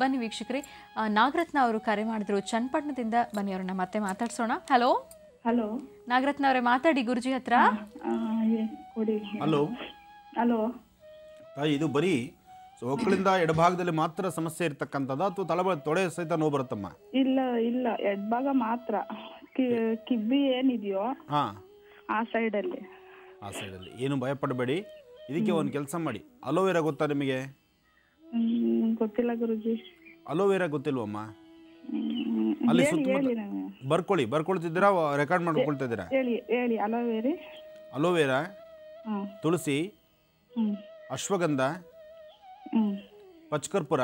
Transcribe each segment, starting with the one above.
ಬನ್ನಿ ವೀಕ್ಷಕರೇ ಆ, ನಾಗರತ್ನ ಅವರು ಕರೆ ಮಾಡಿದ್ರು ಚನ್ನಪಟ್ಟಣದಿಂದ ಬನ್ನಿ ಅವ್ರನ್ನ ಮತ್ತೆ ಮಾತಾಡ್ಸೋಣ ಹಲೋ ಹಲೋ ನಾಗರತ್ನ ಅವರೇ ಮಾತಾಡಿ ಗುರುಜಿ ಹತ್ರ ಕೊಡಿ ಹಲೋ ಹಲೋ ತಾಯಿ ಇದು ಬರೀ ಸೊ ಒಕ್ಕಳಿಂದ ಎಡಭಾಗದಲ್ಲಿ ಮಾತ್ರ ಸಮಸ್ಯೆ ಇರ್ತಕ್ಕಂಥದ್ದು ಅಥವಾ ತಳಬ ತೊಡೆ ಸಹಿತ ನೋವು ಬರುತ್ತಮ್ಮ ಇಲ್ಲ ಇಲ್ಲ ಎಡ್ಭಾಗ ಮಾತ್ರ ಕಿ ಕಿಬ್ಬಿ ಏನಿದೆಯೋ ಹಾಂ ಆ ಸೈಡಲ್ಲಿ ಆ ಸೈಡಲ್ಲಿ ಏನು ಭಯಪಡಬೇಡಿ ಇದಕ್ಕೆ ಒಂದು ಕೆಲಸ ಮಾಡಿ ಅಲೋವೆರಾ ಗೊತ್ತಾ ನಿಮಗೆ ಹ್ಮ್, ಗೊತ್ತಿಲ್ಲ ಗುರುಜಿ ಅಲೋವೆರಾ ಗೊತ್ತಿಲ್ವಮ್ಮ ಹ್ಮ್, ಅಲ್ಲಿ ಹೇಳಿ ಹೇಳಿ ಸುತ್ತಮುತ್ತ ನಂಗೆ ಬರ್ಕೊಳ್ಳಿ ಬರ್ಕೊಳ್ತಿದ್ದೀರಾ ರೆಕಾರ್ಡ್ ಮಾಡ್ಕೊಳ್ತಾ ಇದ್ದೀರಾ ಹೇಳಿ ಹೇಳಿ ಅಲೋವೇರಿ ಅಲೋವೆರಾ ಹಾಂ ತುಳಸಿ ಹ್ಞೂ ಅಶ್ವಗಂಧ ಹ್ಞೂ ಪಚ್ಕರ್ಪುರ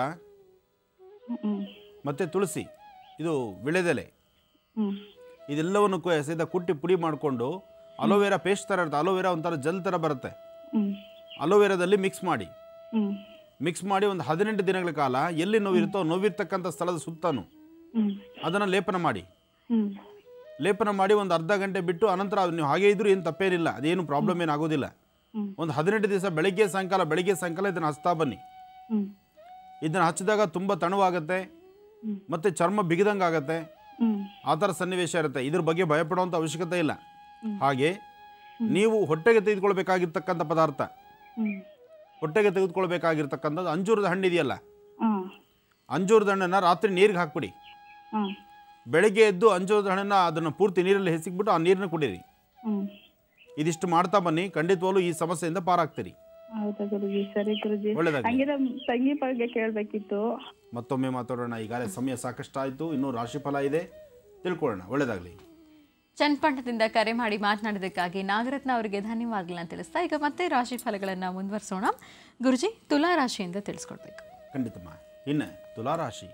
ಹ್ಞೂ ಮತ್ತು ತುಳಸಿ ಇದು ವಿಳೆದೆಲೆ ಹ್ಞೂ ಇದೆಲ್ಲವನ್ನು ಕು- ಸಹಿತ ಕುಟ್ಟಿ ಪುಡಿ ಮಾಡಿಕೊಂಡು ಅಲೋವೆರಾ ಪೇಸ್ಟ್ ಥರ ಇರುತ್ತೆ ಅಲೋವೆರಾ ಒಂಥರ ಜೆಲ್ ಥರ ಬರುತ್ತೆ ಹ್ಞೂ ಅಲೋವೆರಾದಲ್ಲಿ ಮಿಕ್ಸ್ ಮಾಡಿ ಹ್ಞೂ ಮಿಕ್ಸ್ ಮಾಡಿ ಒಂದು ಹದಿನೆಂಟು ದಿನಗಳ ಕಾಲ ಎಲ್ಲಿ ನೋವಿರುತ್ತೋ ನೋವಿರ್ತಕ್ಕಂಥ ಸ್ಥಳದ ಸುತ್ತನು ಹ್ಞೂ ಅದನ್ನು ಲೇಪನ ಮಾಡಿ ಹ್ಞೂ ಲೇಪನ ಮಾಡಿ ಒಂದು ಅರ್ಧ ಗಂಟೆ ಬಿಟ್ಟು ಅನಂತರ ಅದು ನೀವು ಹಾಗೆ ಇದ್ರೂ ಏನು ತಪ್ಪೇನಿಲ್ಲ ಅದೇನು ಪ್ರಾಬ್ಲಮ್ ಏನಾಗೋದಿಲ್ಲ ಹ್ಞೂ ಒಂದು ಹದಿನೆಂಟು ದಿವಸ ಬೆಳಗ್ಗೆ ಸಾಯಂಕಾಲ ಬೆಳಗ್ಗೆ ಸಾಯಂಕಾಲ ಇದನ್ನು ಹಚ್ತಾ ಬನ್ನಿ ಹ್ಞೂ ಇದನ್ನು ಹಚ್ಚಿದಾಗ ತುಂಬ ತಣುವಾಗುತ್ತೆ ಹ್ಮ್. ಮತ್ತು ಚರ್ಮ ಬಿಗಿದಂಗೆ ಆಗುತ್ತೆ ಹ್ಞೂ ಆ ಥರ ಸನ್ನಿವೇಶ ಇರುತ್ತೆ ಇದ್ರ ಬಗ್ಗೆ ಭಯಪಡುವಂಥ ಅವಶ್ಯಕತೆ ಇಲ್ಲ ಹ್ಮ್. ಹಾಗೆ ನೀವು ಹೊಟ್ಟೆಗೆ ತೆಗೆದುಕೊಳ್ಬೇಕಾಗಿರ್ತಕ್ಕಂಥ ಪದಾರ್ಥ ಹ್ಞೂ ಹೊಟ್ಟೆಗೆ ತೆಗೆದುಕೊಳ್ಬೇಕಾಗಿರ್ತಕ್ಕಂಥದ್ದು ಅಂಜೂರದ ಹಣ್ಣು ಇದೆಯಲ್ಲ ಹಾಂ ಅಂಜೂರದ ಹಣ್ಣನ್ನು ರಾತ್ರಿ ನೀರಿಗೆ ಹಾಕ್ಬಿಡಿ ಹಾಂ ಬೆಳಗ್ಗೆ ಎದ್ದು ಅಂಜೂರದ ಹಣ್ಣನ್ನು ಅದನ್ನು ಪೂರ್ತಿ ನೀರಲ್ಲಿ ಹೆಸಿಕ್ಬಿಟ್ಟು ಆ ನೀರನ್ನ ಕುಡೀರಿ ಹ್ಞೂ ಇದಿಷ್ಟು ಮಾಡ್ತಾ ಬನ್ನಿ ಖಂಡಿತವಾಗ್ಲೂ ಈ ಸಮಸ್ಯೆಯಿಂದ ಪಾರಾಗ್ತೀರಿ ಹೌದಾ ಗುರುಜಿ ಸರಿ ಗುರುಜಿ ಒಳ್ಳೆದಾಗ್ಲಿ. ಹಂಗಿದ್ರೆ ತಂಗಿ ಬಗ್ಗೆ ಕೇಳಬೇಕಿತ್ತು ಮತ್ತೊಮ್ಮೆ ಮಾತಾಡೋಣ ಈಗಾಗಲೇ ಸಮಯ ಸಾಕಷ್ಟು ಆಯಿತು ಇನ್ನೂ ರಾಶಿಫಲ ಇದೆ ತಿಳ್ಕೊಳ್ಳೋಣ ಒಳ್ಳೆಯದಾಗಲಿ ಚನ್ನಪಟ್ಟಣದಿಂದ ಕರೆ ಮಾಡಿ ಮಾತನಾಡಿದ್ದಕ್ಕಾಗಿ ನಾಗರತ್ನ ಅವರಿಗೆ ಧನ್ಯವಾದಗಳನ್ನ ತಿಳಿಸ್ತಾ ಈಗ ಮತ್ತೆ ರಾಶಿ ಫಲಗಳನ್ನು ಮುಂದುವರಿಸೋಣ ಗುರುಜಿ ತುಲಾ ರಾಶಿಯಿಂದ ತಿಳಿಸ್ಕೊಡ್ಬೇಕು ಖಂಡಿತಮ್ಮ ಇನ್ನು ತುಲಾರಾಶಿ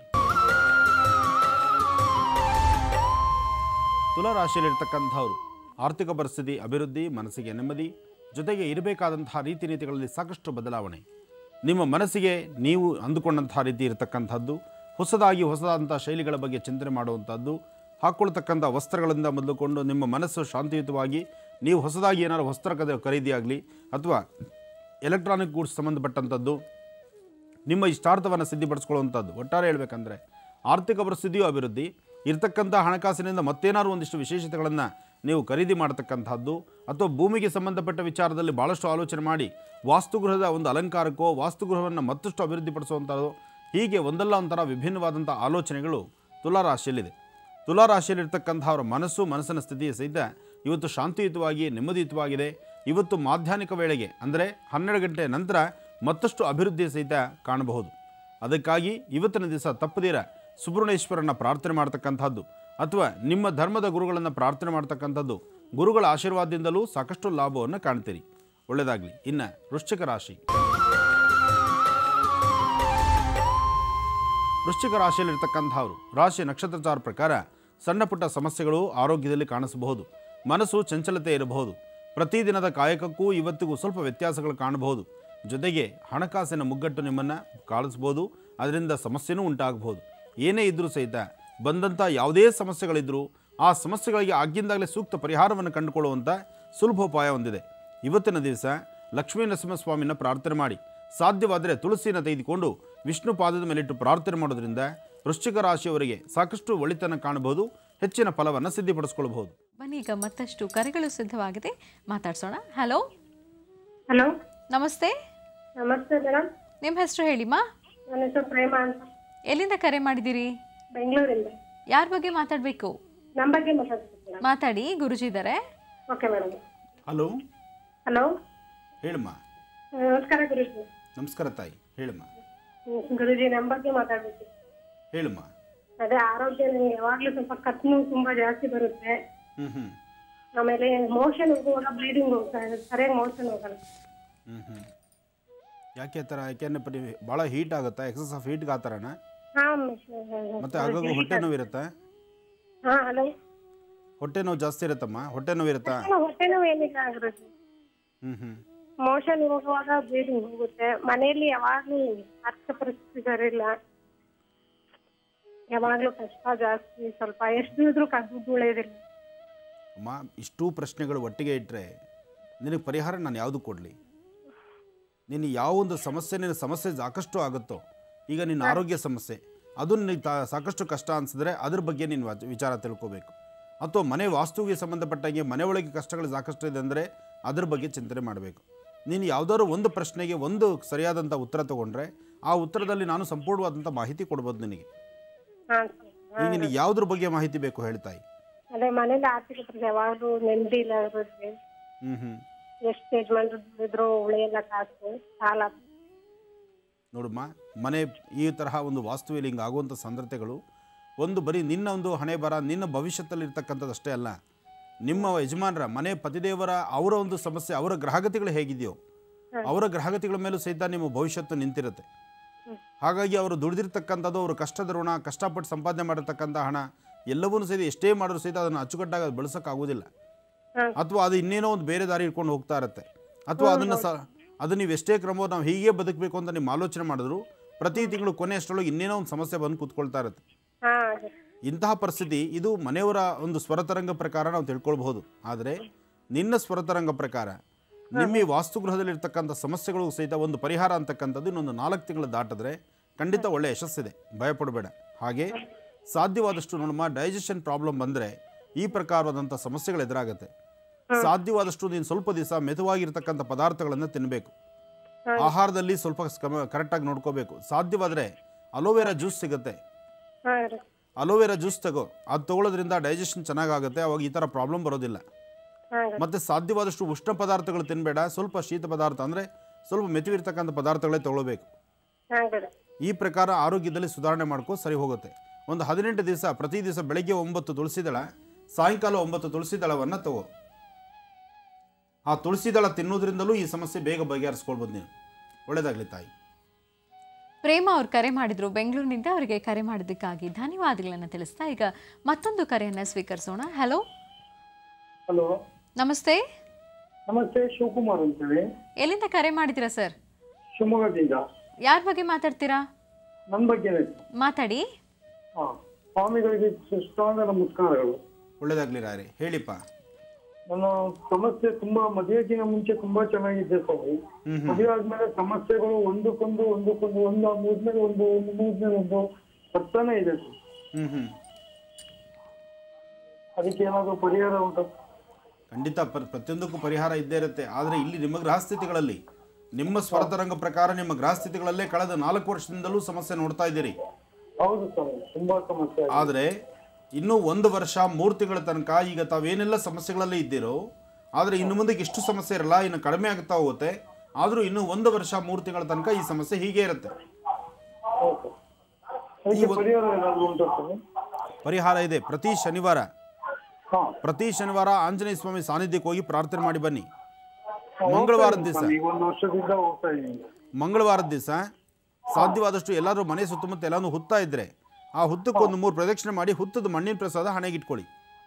ತುಲಾರಾಶಿಯಲ್ಲಿರ್ತಕ್ಕಂಥವ್ರು ಆರ್ಥಿಕ ಪರಿಸ್ಥಿತಿ ಅಭಿವೃದ್ಧಿ ಮನಸ್ಸಿಗೆ ನೆಮ್ಮದಿ ಜೊತೆಗೆ ಇರಬೇಕಾದಂತಹ ರೀತಿ ನೀತಿಗಳಲ್ಲಿ ಸಾಕಷ್ಟು ಬದಲಾವಣೆ ನಿಮ್ಮ ಮನಸ್ಸಿಗೆ ನೀವು ಅಂದುಕೊಂಡಂತಹ ರೀತಿ ಇರತಕ್ಕಂಥದ್ದು ಹೊಸದಾಗಿ ಹೊಸದಾದಂಥ ಶೈಲಿಗಳ ಬಗ್ಗೆ ಚಿಂತನೆ ಮಾಡುವಂಥದ್ದು ಹಾಕ್ಕೊಳ್ತಕ್ಕಂಥ ವಸ್ತ್ರಗಳಿಂದ ಮೊದಲುಕೊಂಡು ನಿಮ್ಮ ಮನಸ್ಸು ಶಾಂತಿಯುತವಾಗಿ ನೀವು ಹೊಸದಾಗಿ ಏನಾದ್ರು ವಸ್ತ್ರ ಕದ- ಖರೀದಿಯಾಗಲಿ ಅಥವಾ ಎಲೆಕ್ಟ್ರಾನಿಕ್ ಗೂಡ್ಸ್ ಸಂಬಂಧಪಟ್ಟಂಥದ್ದು ನಿಮ್ಮ ಇಷ್ಟಾರ್ಥವನ್ನು ಸಿದ್ಧಿಪಡಿಸ್ಕೊಳ್ಳುವಂಥದ್ದು ಒಟ್ಟಾರೆ ಹೇಳ್ಬೇಕಂದ್ರೆ ಆರ್ಥಿಕ ಪರಿಸ್ಥಿತಿಯು ಅಭಿವೃದ್ಧಿ ಇರ್ತಕ್ಕಂಥ ಹಣಕಾಸಿನಿಂದ ಮತ್ತೇನಾದ್ರು ಒಂದಿಷ್ಟು ವಿಶೇಷತೆಗಳನ್ನು ನೀವು ಖರೀದಿ ಮಾಡತಕ್ಕಂಥದ್ದು ಅಥವಾ ಭೂಮಿಗೆ ಸಂಬಂಧಪಟ್ಟ ವಿಚಾರದಲ್ಲಿ ಭಾಳಷ್ಟು ಆಲೋಚನೆ ಮಾಡಿ ವಾಸ್ತುಗೃಹದ ಒಂದು ಅಲಂಕಾರಕ್ಕೋ ವಾಸ್ತುಗೃಹವನ್ನು ಮತ್ತಷ್ಟು ಅಭಿವೃದ್ಧಿಪಡಿಸುವಂಥದ್ದು ಹೀಗೆ ಒಂದಲ್ಲ ಒಂಥರ ವಿಭಿನ್ನವಾದಂಥ ಆಲೋಚನೆಗಳು ತುಲಾರಾಶಿಯಲ್ಲಿದೆ ತುಲಾರಾಶಿಯಲ್ಲಿರ್ತಕ್ಕಂಥವರ ಮನಸ್ಸು ಮನಸ್ಸಿನ ಸ್ಥಿತಿಯ ಸಹಿತ ಇವತ್ತು ಶಾಂತಿಯುತವಾಗಿ ನೆಮ್ಮದಿಯುತವಾಗಿದೆ ಇವತ್ತು ಮಾಧ್ಯಾಹ್ನಿಕ ವೇಳೆಗೆ ಅಂದರೆ ಹನ್ನೆರಡು ಗಂಟೆ ನಂತರ ಮತ್ತಷ್ಟು ಅಭಿವೃದ್ಧಿ ಸಹಿತ ಕಾಣಬಹುದು ಅದಕ್ಕಾಗಿ ಇವತ್ತಿನ ದಿವಸ ತಪ್ಪದಿರ ಸುಬ್ರಹ್ಮಣ್ಯೇಶ್ವರನ ಪ್ರಾರ್ಥನೆ ಮಾಡ್ತಕ್ಕಂಥದ್ದು ಅಥವಾ ನಿಮ್ಮ ಧರ್ಮದ ಗುರುಗಳನ್ನು ಪ್ರಾರ್ಥನೆ ಮಾಡ್ತಕ್ಕಂಥದ್ದು ಗುರುಗಳ ಆಶೀರ್ವಾದದಿಂದಲೂ ಸಾಕಷ್ಟು ಲಾಭವನ್ನು ಕಾಣ್ತೀರಿ ಒಳ್ಳೆಯದಾಗಲಿ ಇನ್ನು ವೃಶ್ಚಿಕ ರಾಶಿ ವೃಶ್ಚಿಕ ರಾಶಿಯಲ್ಲಿರ್ತಕ್ಕಂಥವ್ರು ರಾಶಿ ನಕ್ಷತ್ರಚಾರ ಪ್ರಕಾರ ಸಣ್ಣ ಪುಟ್ಟ ಸಮಸ್ಯೆಗಳು ಆರೋಗ್ಯದಲ್ಲಿ ಕಾಣಿಸಬಹುದು ಮನಸ್ಸು ಚಂಚಲತೆ ಇರಬಹುದು ಪ್ರತಿದಿನದ ಕಾಯಕಕ್ಕೂ ಇವತ್ತಿಗೂ ಸ್ವಲ್ಪ ವ್ಯತ್ಯಾಸಗಳು ಕಾಣಬಹುದು ಜೊತೆಗೆ ಹಣಕಾಸಿನ ಮುಗ್ಗಟ್ಟು ನಿಮ್ಮನ್ನು ಕಾಣಿಸ್ಬೋದು ಅದರಿಂದ ಸಮಸ್ಯೆನೂ ಉಂಟಾಗಬಹುದು ಏನೇ ಇದ್ದರೂ ಸಹಿತ ಬಂದಂಥ ಯಾವುದೇ ಸಮಸ್ಯೆಗಳಿದ್ದರೂ ಆ ಸಮಸ್ಯೆಗಳಿಗೆ ಆಗಿಂದಾಗಲೇ ಸೂಕ್ತ ಪರಿಹಾರವನ್ನು ಕಂಡುಕೊಳ್ಳುವಂಥ ಸುಲಭೋಪಾಯ ಹೊಂದಿದೆ ಇವತ್ತಿನ ದಿವಸ ಲಕ್ಷ್ಮೀ ನರಸಿಂಹಸ್ವಾಮಿನ ಪ್ರಾರ್ಥನೆ ಮಾಡಿ ಸಾಧ್ಯವಾದರೆ ತುಳಸಿಯನ್ನು ತೆಗೆದುಕೊಂಡು ವಿಷ್ಣು ಪಾದದ ಮೇಲಿಟ್ಟು ಪ್ರಾರ್ಥನೆ ಮಾಡೋದ್ರಿಂದ ವೃಶ್ಚಿಕ ರಾಶಿಯವರಿಗೆ ಸಾಕಷ್ಟು ಒಳಿತನ ಕಾಣಬಹುದು ಹೆಚ್ಚಿನ ಫಲವನ್ನು ಸಿದ್ಧಿಪಡಿಸ್ಕೊಳ್ಬಹುದು ಬನ್ನಿ ಈಗ ಮತ್ತಷ್ಟು ಕರೆಗಳು ಸಿದ್ಧವಾಗಿದೆ ಮಾತಾಡ್ಸೋಣ ಹಲೋ ಹಲೋ ನಮಸ್ತೆ ನಮಸ್ತೆ ಮೇಡಮ್ ನಿಮ್ಮ ಹೆಸರು ಹೇಳಿಮ್ಮ ನನ್ನ ಹೆಸರು ಪ್ರೇಮ ಅಂತ ಎಲ್ಲಿಂದ ಕರೆ ಮಾಡಿದ್ದೀರಿ ಬೆಂಗಳೂರಿಂದ ಯಾರ ಬಗ್ಗೆ ಮಾತಾಡಬೇಕು ನಮ್ಮ ಬಗ್ಗೆ ಮಾತಾಡ್ತೀನಿ ಮೇಡಮ್ ಮಾತಾಡಿ ಗುರುಜಿ ಇದ್ದಾರೆ ಓಕೆ ಮೇಡಮ್ ಹಲೋ ಹಲೋ ಹೇಳಮ್ಮ ನಮಸ್ಕಾರ ಗುರುಜಿ ನಮಸ್ಕಾರ ತಾಯಿ ಹೇಳಮ್ಮ ಹ್ಮ್, ಗುರುಜಿ ನಮ್ಮ ಬಗ್ಗೆ ಮಾತಾಡ್ಬೇಕು ಹೇಳಮ್ಮ ಅದೇ ಆರೋಗ್ಯ ನನಗೆ ಯಾವಾಗ್ಲೂ ಸ್ವಲ್ಪ ಕತ್ತು ನೋವು ತುಂಬಾ ಜಾಸ್ತಿ ಬರುತ್ತೆ ಹ್ಞೂ ಹ್ಞೂ ಆಮೇಲೆ ಮೋಷನ್ ಹೋಗುವಾಗ ಬ್ಲೀಡಿಂಗ್ ಸರಿಯಾಗಿ ಮೋಷನ್ ಹೋಗಲ್ಲ ಹ್ಞೂ ಹ್ಞೂ ಯಾಕೆ ಆ ಥರ ಯಾಕೆಂದ್ರೆ ಪರಿ ಭಾಳ ಹೀಟ್ ಆಗುತ್ತಾ ಎಕ್ಸಸ್ ಆಫ್ ಹೀಟ್ಗೆ ಆ ಥರನಾ ಹಾ ಮತ್ತು ಆಗಾಗ ಹೊಟ್ಟೆ ನೋವು ಇರುತ್ತಾ ಹಾ ಹಲೋ ಹೊಟ್ಟೆ ನೋವು ಜಾಸ್ತಿ ಇರುತ್ತಮ್ಮ ಹೊಟ್ಟೆ ನೋವು ಇರುತ್ತಾ ಹೊಟ್ಟೆ ನೋವು ಏನಿಲ್ಲ ಗುರುಜಿ ಹ್ಞೂ ಹ್ಞೂ ಮೋಷನ್ ಹೋಗುವಾಗ ಬ್ಲೀಡಿಂಗ್ ಹೋಗುತ್ತೆ ಮನೆಯಲ್ಲಿ ಯಾವಾಗ್ಲೂ ಆರ್ಥಿಕ ಪರಿಸ್ಥಿತಿ ಸರಿ ಇಲ್ಲ ಯಾವಾಗ್ಲೂ ಕಷ್ಟ ಜಾಸ್ತಿ ಸ್ವಲ್ಪ ಎಷ್ಟು ಇದ್ರೂ ದುಡ್ಡು ಉಳಿಯೋದಿಲ್ಲ ಅಮ್ಮ ಇಷ್ಟೂ ಪ್ರಶ್ನೆಗಳು ಒಟ್ಟಿಗೆ ಇಟ್ಟರೆ ನಿನಗೆ ಪರಿಹಾರ ನಾನು ಯಾವುದು ಕೊಡಲಿ ನೀನು ಯಾವ ಒಂದು ಸಮಸ್ಯೆ ನಿನ್ನ ಸಮಸ್ಯೆ ಸಾಕಷ್ಟು ಆಗುತ್ತೋ ಈಗ ನಿನ್ನ ಆರೋಗ್ಯ ಸಮಸ್ಯೆ ಅದನ್ನು ನೀ ತಾ ಸಾಕಷ್ಟು ಕಷ್ಟ ಅನಿಸಿದ್ರೆ ಅದ್ರ ಬಗ್ಗೆ ನೀನು ವಾಚ- ವಿಚಾರ ತಿಳ್ಕೋಬೇಕು ಅಥವಾ ಮನೆ ವಾಸ್ತುವಿಗೆ ಸಂಬಂಧಪಟ್ಟಂಗೆ ಮನೆ ಒಳಗೆ ಕಷ್ಟಗಳು ಸಾಕಷ್ಟು ಇದೆ ಅಂದರೆ ಅದ್ರ ಬಗ್ಗೆ ಚಿಂತನೆ ಮಾಡಬೇಕು ನೀನು ಯಾವುದಾದ್ರು ಒಂದು ಪ್ರಶ್ನೆಗೆ ಒಂದು ಸರಿಯಾದಂಥ ಉತ್ತರ ತೊಗೊಂಡ್ರೆ ಆ ಉತ್ತರದಲ್ಲಿ ನಾನು ಸಂಪೂರ್ಣವಾದಂಥ ಮಾಹಿತಿ ಕೊಡ್ಬೋದು ನಿನಗೆ ಹಾ ಈಗ ನಿನಗೆ ಯಾವುದ್ರ ಬಗ್ಗೆ ಮಾಹಿತಿ ಬೇಕು ಹೇಳ್ತಾಯಿ ಅದೇ ಮನೇಲಿ ಆರ್ಥಿಕ ಪರಿಸ್ಥಿತಿ ಯಾವಾಗ್ಲೂ ನೆಮ್ಮದಿ ಇಲ್ಲ ಇರುತ್ತೆ ಹ್ಞೂ ಹ್ಞೂ ಎಷ್ಟು ಯಜಮಾನ್ರು ದುಡಿದ್ರು ಉಳಿಯಲ್ಲ ಕಾಸು ಸಾಲ ನೋಡಮ್ಮ ಮನೆ ಈ ತರಹ ಒಂದು ವಾಸ್ತುವಿಲಿ ಹಿಂಗೆ ಆಗುವಂಥ ಸಂದರ್ಭಗಳು ಒಂದು ಬರೀ ನಿನ್ನ ಒಂದು ಹಣೆ ಬರ ನಿನ್ನ ಭವಿಷ್ಯದಲ್ಲಿ ಇರ್ತಕ್ಕಂಥದ್ದು ಅಷ್ಟೇ ಅಲ್ಲ ನಿಮ್ಮ ಯಜಮಾನರ ಮನೆ ಪತಿದೇವರ ಅವರ ಒಂದು ಸಮಸ್ಯೆ ಅವರ ಗ್ರಹಗತಿಗಳು ಹೇಗಿದೆಯೋ ಅವರ ಗ್ರಹಗತಿಗಳ ಮೇಲೂ ಸಹಿತ ನಿಮ್ಮ ಭವಿಷ್ಯತ್ತು ನಿಂತಿರುತ್ತೆ ಹಾಗಾಗಿ ಅವರು ದುಡಿದಿರ್ತಕ್ಕಂಥದ್ದು ಅವರು ಕಷ್ಟದ ಋಣ ಕಷ್ಟಪಟ್ಟು ಸಂಪಾದನೆ ಮಾಡಿರ್ತಕ್ಕಂಥ ಹಣ ಎಲ್ಲವನ್ನೂ ಸಹಿತ ಎಷ್ಟೇ ಮಾಡಿದ್ರು ಸಹಿತ ಅದನ್ನು ಅಚ್ಚುಕಟ್ಟಾಗಿ ಬಳಸೋಕ್ಕಾಗೋದಿಲ್ಲ ಹ್ಮ್. ಅಥವಾ ಅದು ಇನ್ನೇನೋ ಒಂದು ಬೇರೆ ದಾರಿ ಇಟ್ಕೊಂಡು ಹೋಗ್ತಾ ಇರುತ್ತೆ ಅಥವಾ ಅದನ್ನು ಸ ಅದು ನೀವು ಎಷ್ಟೇ ಕ್ರಮ ನಾವು ಹೀಗೆ ಬದುಕಬೇಕು ಅಂತ ನಿಮ್ಮ ಆಲೋಚನೆ ಮಾಡಿದ್ರು ಪ್ರತಿ ತಿಂಗಳು ಕೊನೆ ಅಷ್ಟರೊಳಗೆ ಇನ್ನೇನೋ ಒಂದು ಸಮಸ್ಯೆ ಬಂದು ಕೂತ್ಕೊಳ್ತಾ ಇರುತ್ತೆ ಹಾ ಅದೇ ಇಂತಹ ಪರಿಸ್ಥಿತಿ ಇದು ಮನೆಯವರ ಒಂದು ಸ್ವರತರಂಗ ಪ್ರಕಾರ ನಾವು ತಿಳ್ಕೊಳ್ಬಹುದು ಆದರೆ ನಿನ್ನ ಸ್ವರತರಂಗ ಪ್ರಕಾರ ನಿಮ್ಮ ಈ ವಾಸ್ತುಗೃಹದಲ್ಲಿರ್ತಕ್ಕಂಥ ಸಮಸ್ಯೆಗಳು ಸಹಿತ ಒಂದು ಪರಿಹಾರ ಅಂತಕ್ಕಂಥದ್ದು ಇನ್ನೊಂದು ನಾಲ್ಕು ತಿಂಗಳು ದಾಟಿದ್ರೆ ಖಂಡಿತ ಒಳ್ಳೆಯ ಯಶಸ್ಸಿದೆ ಭಯಪಡಬೇಡ ಹಾಗೆ ಸಾಧ್ಯವಾದಷ್ಟು ನೋಡಮ್ಮ ಡೈಜೆಷನ್ ಪ್ರಾಬ್ಲಮ್ ಬಂದರೆ ಈ ಪ್ರಕಾರವಾದಂಥ ಸಮಸ್ಯೆಗಳು ಎದುರಾಗುತ್ತೆ ಸಾಧ್ಯವಾದಷ್ಟು ನೀನು ಸ್ವಲ್ಪ ದಿವಸ ಮೆದುವಾಗಿರ್ತಕ್ಕಂಥ ಪದಾರ್ಥಗಳನ್ನು ತಿನ್ನಬೇಕು ಆಹಾರದಲ್ಲಿ ಸ್ವಲ್ಪ ಕರೆಕ್ಟಾಗಿ ನೋಡ್ಕೋಬೇಕು ಸಾಧ್ಯವಾದರೆ ಅಲೋವೆರಾ ಜ್ಯೂಸ್ ಸಿಗುತ್ತೆ ಹಾ ರೀ ಅಲೋವೆರಾ ಜ್ಯೂಸ್ ತಗೋ ಅದು ತಗೊಳ್ಳೋದ್ರಿಂದ ಡೈಜೆಷನ್ ಚೆನ್ನಾಗಾಗುತ್ತೆ ಅವಾಗ ಈ ಥರ ಪ್ರಾಬ್ಲಮ್ ಬರೋದಿಲ್ಲ ಹಾ ರೀ ಮತ್ತು ಸಾಧ್ಯವಾದಷ್ಟು ಉಷ್ಣ ಪದಾರ್ಥಗಳು ತಿನ್ನಬೇಡ ಸ್ವಲ್ಪ ಶೀತ ಪದಾರ್ಥ ಅಂದರೆ ಸ್ವಲ್ಪ ಮೆತುವಿರ್ತಕ್ಕಂಥ ಪದಾರ್ಥಗಳೇ ತಗೊಳ್ಬೇಕು ಹಾ ರೀ ಈ ಪ್ರಕಾರ ಆರೋಗ್ಯದಲ್ಲಿ ಸುಧಾರಣೆ ಮಾಡ್ಕೋ ಸರಿ ಹೋಗುತ್ತೆ ಒಂದು ಹದಿನೆಂಟು ದಿವಸ ಪ್ರತಿ ದಿವಸ ಬೆಳಗ್ಗೆ ಒಂಬತ್ತು ತುಳಸಿ ದಳ ಸಾಯಂಕಾಲ ಒಂಬತ್ತು ತುಳಸಿ ದಳವನ್ನು ತಗೋ ಆ ತುಳಸಿ ದಳ ತಿನ್ನೋದ್ರಿಂದಲೂ ಈ ಸಮಸ್ಯೆ ಬೇಗ ಬಗೆಹರಿಸ್ಕೊಳ್ಬೋದು ನೀನು ಒಳ್ಳೆಯದಾಗಲಿ ತಾಯಿ ಪ್ರೇಮ ಅವ್ರು ಕರೆ ಮಾಡಿದ್ರು ಬೆಂಗಳೂರಿನಿಂದ ಅವರಿಗೆ ಕರೆ ಮಾಡಿದ್ದಕ್ಕಾಗಿ ಧನ್ಯವಾದಗಳನ್ನು ತಿಳಿಸ್ತಾ ಈಗ ಮತ್ತೊಂದು ಕರೆಯನ್ನು ಸ್ವೀಕರಿಸೋಣ ಹಲೋ ಹಲೋ ನಮಸ್ತೆ ನಮಸ್ತೆ ಶಿವಕುಮಾರ್ ಅಂತೇಳಿ ಎಲ್ಲಿಂದ ಕರೆ ಮಾಡಿದ್ದೀರಾ ಸರ್ ಶಿವಮೊಗ್ಗದಿಂದ ಯಾರ ಬಗ್ಗೆ ಮಾತಾಡ್ತೀರಾ ನನ್ನ ಬಗ್ಗೆನೇ ಮಾತಾಡಿ ಹಾ ಸ್ವಾಮಿಗಳಿಗೆ ಸುಷ್ಟಾಂಗ ನಮಸ್ಕಾರಗಳು ಒಳ್ಳೆಯದಾಗಲಿ ರಾಯರೇ ಹೇಳಿಪ್ಪ ನನ್ನ ಸಮಸ್ಯೆ ತುಂಬಾ ಮದುವೆಗಿನ ಮುಂಚೆ ತುಂಬಾ ಚೆನ್ನಾಗಿದ್ದೆ ಸ್ವಾಮಿ ಹ್ಮ್ ಮದುವೆ ಆದ್ಮೇಲೆ ಸಮಸ್ಯೆಗಳು ಒಂದಕ್ಕೊಂದು ಒಂದಕ್ಕೊಂದು ಒಂದು ಮುದ್ಮೇಲೆ ಒಂದು ಒಂದು ಮುದ್ಮೇಲೆ ಒಂದು ಬರ್ತಾನೆ ಇದೆ ಸ್ವಾಮಿ. ಹ್ಞೂ ಹ್ಞೂ ಅದಕ್ಕೆ ಏನಾದ್ರು ಪರಿಹಾರ ಉಂಟು ಖಂಡಿತ ಪ್ರ- ಪ್ರತಿಯೊಂದಕ್ಕೂ ಪರಿಹಾರ ಇದ್ದೇ ಇರುತ್ತೆ ಆದರೆ ಇಲ್ಲಿ ನಿಮ್ಮ ಗ್ರಹಸ್ಥಿತಿಗಳಲ್ಲಿ ನಿಮ್ಮ ಸ್ವರತರಂಗ ಪ್ರಕಾರ ನಿಮ್ಮ ಗ್ರಹಸ್ಥಿತಿಗಳಲ್ಲೇ ಕಳೆದ ನಾಲ್ಕು ವರ್ಷದಿಂದಲೂ ಸಮಸ್ಯೆ ನೋಡ್ತಾ ಇದ್ದೀರಿ ಹೌದು ಸ್ವಾಮಿ ತುಂಬಾ ಸಮಸ್ಯೆ ಆಗಿದೆ. ಆದರೆ ಇನ್ನೂ ಒಂದು ವರ್ಷ ಮೂರು ತಿಂಗಳ ತನಕ ಈಗ ತಾವೇನೆಲ್ಲ ಸಮಸ್ಯೆಗಳಲ್ಲಿ ಇದ್ದೀರೋ ಆದರೆ ಇನ್ನು ಮುಂದಕ್ಕೆ ಇಷ್ಟು ಸಮಸ್ಯೆ ಇರಲ್ಲ ಇನ್ನು ಕಡಿಮೆ ಆಗ್ತಾ ಹೋಗುತ್ತೆ ಆದರೂ ಇನ್ನೂ ಒಂದು ವರ್ಷ ಮೂರು ತಿಂಗಳ ತನಕ ಈ ಸಮಸ್ಯೆ ಹೀಗೆ ಇರುತ್ತೆ ಹೌದು. ಅದಕ್ಕೆ ಪರಿಹಾರ ಏನಾದ್ರು ಉಂಟು ಸ್ವಾಮಿ ಪರಿಹಾರ ಇದೆ ಪ್ರತಿ ಶನಿವಾರ ಹಾ ಪ್ರತಿ ಶನಿವಾರ ಆಂಜನೇಯ ಸ್ವಾಮಿ ಸಾನ್ನಿಧ್ಯಕ್ಕೆ ಹೋಗಿ ಪ್ರಾರ್ಥನೆ ಮಾಡಿ ಬನ್ನಿ ಹಾ, ಮಂಗಳವಾರದ ಹೋಗ್ತಾ ದಿವಸ ಇದ್ದೀನಿ ಸ್ವಾಮಿ. ಈಗ ಒಂದು ವರ್ಷದಿಂದ ಹೋಗ್ತಾ ಇದ್ದೀನಿ ಮಂಗಳವಾರದ ದಿವಸ ಸಾಧ್ಯವಾದಷ್ಟು ಎಲ್ಲರೂ ಮನೆ ಸುತ್ತಮುತ್ತ ಎಲ್ಲಾನು ಹುತ್ತಾ ಇದ್ರೆ ಆ ಹುತ್ತಕ್ಕೆ ಒಂದು ಮೂರು ಪ್ರದಕ್ಷಿಣೆ ಮಾಡಿ ಹುತ್ತದ ಮಣ್ಣಿನ ಪ್ರಸಾದ ಹಣೆಗಿಟ್ಕೊಳ್ಳಿ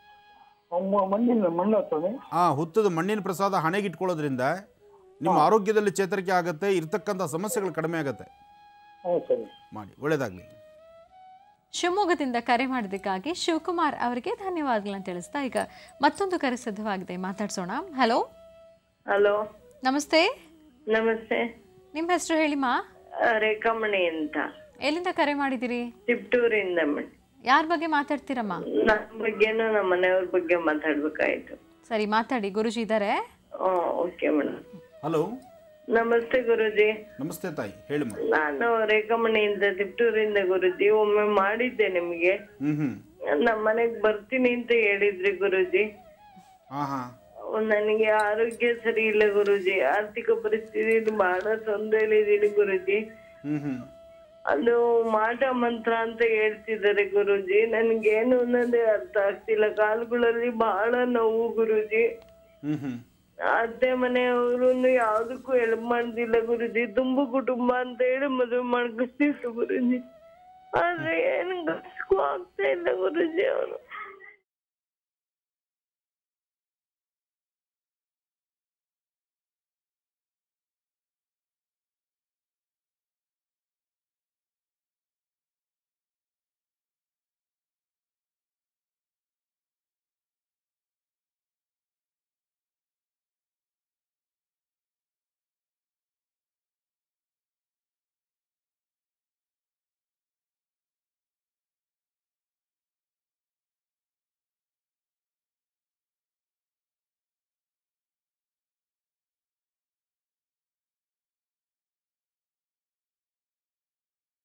ಅಮ್ಮ ಮಣ್ಣಿನ ಮಣ್ಣ ಸ್ವಾಮಿ ಆ ಹುತ್ತದ ಮಣ್ಣಿನ ಪ್ರಸಾದ ಹಣೆಗಿಟ್ಕೊಳ್ಳೋದ್ರಿಂದ ನಿಮ್ಮ ಆರೋಗ್ಯದಲ್ಲಿ ಚೇತರಿಕೆ ಆಗುತ್ತೆ ಇರ್ತಕ್ಕಂಥ ಸಮಸ್ಯೆಗಳು ಕಡಿಮೆ ಆಗುತ್ತೆ ಹಾ ಸರಿ ಮಾಡಿ ಒಳ್ಳೆಯದಾಗಲಿ ಶಿವಮೊಗ್ಗದಿಂದ ಕರೆ ಮಾಡಿದ್ದಕ್ಕಾಗಿ ಶಿವಕುಮಾರ್ ಅವರಿಗೆ ಧನ್ಯವಾದಗಳನ್ನು ತಿಳಿಸ್ತಾ ಈಗ ಮತ್ತೊಂದು ಕರೆ ಸಿದ್ಧವಾಗಿದೆ ಮಾತಾಡ್ಸೋಣ ಹಲೋ ಹಲೋ ನಮಸ್ತೆ ನಮಸ್ತೆ ನಿಮ್ಮ ಹೆಸರು ಹೇಳಿಮಾ ಆ, ರೇಖಾಮಣಿ ಅಂತ ಎಲ್ಲಿಂದ ಕರೆ ಮಾಡಿದ್ದೀರಿ ತಿಪ್ಟೂರಿಂದ ಮೇಡಮ್ ಯಾರ ಬಗ್ಗೆ ಮಾತಾಡ್ತೀರಮ್ಮ ನನ್ನ ಬಗ್ಗೆನೂ ನಮ್ಮ ಮನೆಯವ್ರ ಬಗ್ಗೆ ಮಾತಾಡ್ಬೇಕಾಯ್ತು ಸರಿ ಮಾತಾಡಿ ಗುರುಜಿ ಇದ್ದಾರೆ ಓಕೆ ಮೇಡಮ್ ಹಲೋ ನಮಸ್ತೆ ಗುರುಜಿ ನಮಸ್ತೆ ತಾಯಿ ಹೇಳಿಮ್ಮ ನಾನು ರೇಖಾಮಣಿಯಿಂದ ತಿಪ್ಟೂರಿಂದ ಗುರುಜಿ ಒಮ್ಮೆ ಮಾಡಿದ್ದೆ ನಿಮಗೆ ಹ್ಞೂ ಹ್ಞೂ ನಮ್ಮ ಮನೆಗ್ ಬರ್ತೀನಿ ಅಂತ ಹೇಳಿದ್ರಿ ಗುರುಜಿ ಹಾಂ ಹಾಂ ನನಗೆ ಆರೋಗ್ಯ ಸರಿ ಇಲ್ಲ ಗುರುಜಿ ಆರ್ಥಿಕ ಪರಿಸ್ಥಿತಿ ಬಹಳ ತೊಂದರೆಲಿದ್ದೀನಿ ಗುರುಜಿ ಹ್ಞೂ ಹ್ಞೂ ಅದು ಮಾಟ ಮಂತ್ರ ಅಂತ ಹೇಳ್ತಿದ್ದಾರೆ ಗುರುಜಿ ನನ್ಗೇನು ಅನ್ನೋದೇ ಅರ್ಥ ಆಗ್ತಿಲ್ಲ ಕಾಲುಗಳಲ್ಲಿ ಬಹಳ ನೋವು ಗುರುಜಿ ಹ್ಞೂ ಹ್ಞೂ ಅತ್ತೆ ಮನೆಯವರು ಯಾವ್ದಕ್ಕೂ ಹೆಲ್ಪ್ ಮಾಡ್ತಿಲ್ಲ ಗುರುಜಿ ತುಂಬು ಕುಟುಂಬ ಅಂತ ಹೇಳಿ ಮದುವೆ ಮಾಡ್ಕೊತಿದ್ರು ಗುರುಜಿ ಆದ್ರೆ ಏನು ಗಸ್ಕು ಆಗ್ತಾ ಇಲ್ಲ ಗುರುಜಿ ಅವನು